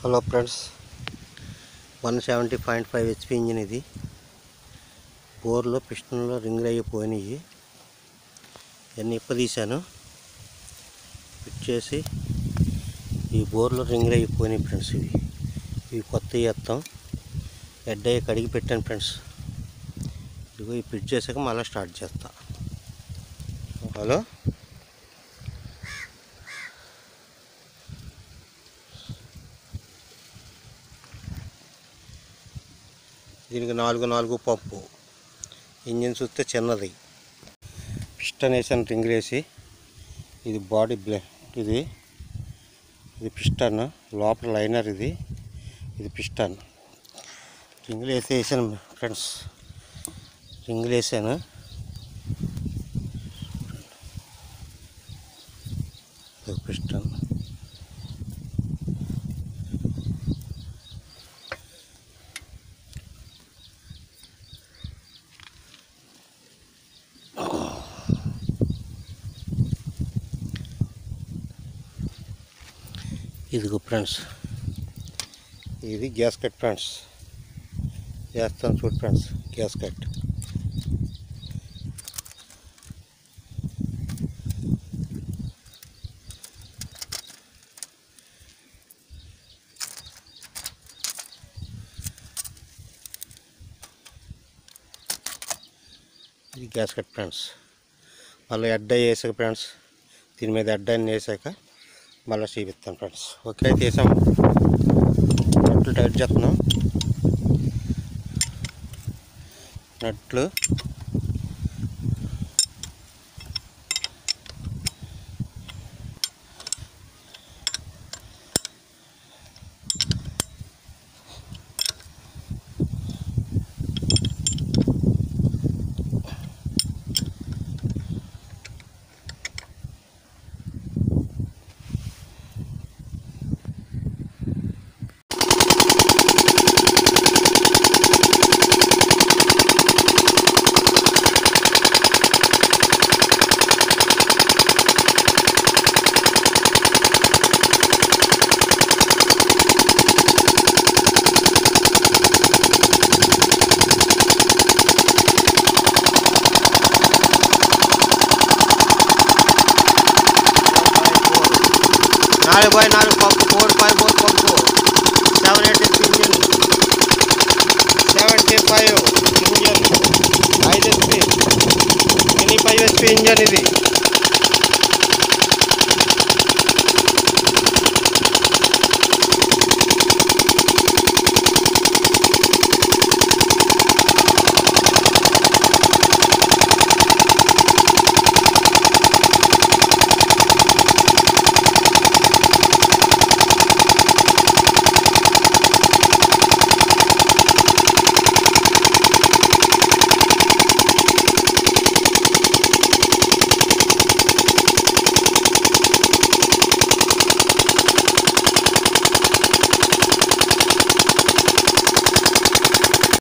hello friends one seventy point five HP engine ఇది బోర్లో పిస్టన్లో రింగులు అయిపోయినాయి ఇవన్నీ ఇప్పదీశాను ఫిట్ చేసి ఈ బోర్లో రింగులు అయిపోయినాయి ఫ్రెండ్స్ ఇవి ఇవి కొత్త వేస్తాం హెడ్ అయ్యి కడిగి పెట్టాను ఫ్రెండ్స్ ఇదిగో ఈ ఫిట్ చేసాక మళ్ళీ స్టార్ట్ చేస్తా హలో దీనికి నాలుగు నాలుగు పంపు ఇంజిన్ చూస్తే చిన్నది పిస్టన్ వేసాను రింగులు వేసి ఇది బాడీ బ్లే ఇది ఇది పిస్టన్ లోపల లైనర్ ఇది ఇది పిస్టన్ రింగులు వేసి వేసాను ఫ్రెండ్స్ రింగులు వేసాను ఇది పిస్టన్ ఇదిగో ఫ్రెండ్స్ ఇది గ్యాస్ కట్ ఫ్రెండ్స్ వేస్తాను చూడు ఫ్రెండ్స్ గ్యాస్ కట్ ఇది గ్యాస్ కట్ ఫ్రెండ్స్ మళ్ళీ అడ్డ వేసాక ఫ్రెండ్స్ దీని మీద అడ్డ అన్ని వేసాక మళ్ళీ చూపిస్తాను ఫ్రెండ్స్ ఓకే అయితే వేసాం నట్లు టైట్ చేస్తున్నాం నట్లు నాలుగు బై నాలుగు pump four five four pump seven eight engine seventy five engine ఐదు SP mini five SP engine ఇది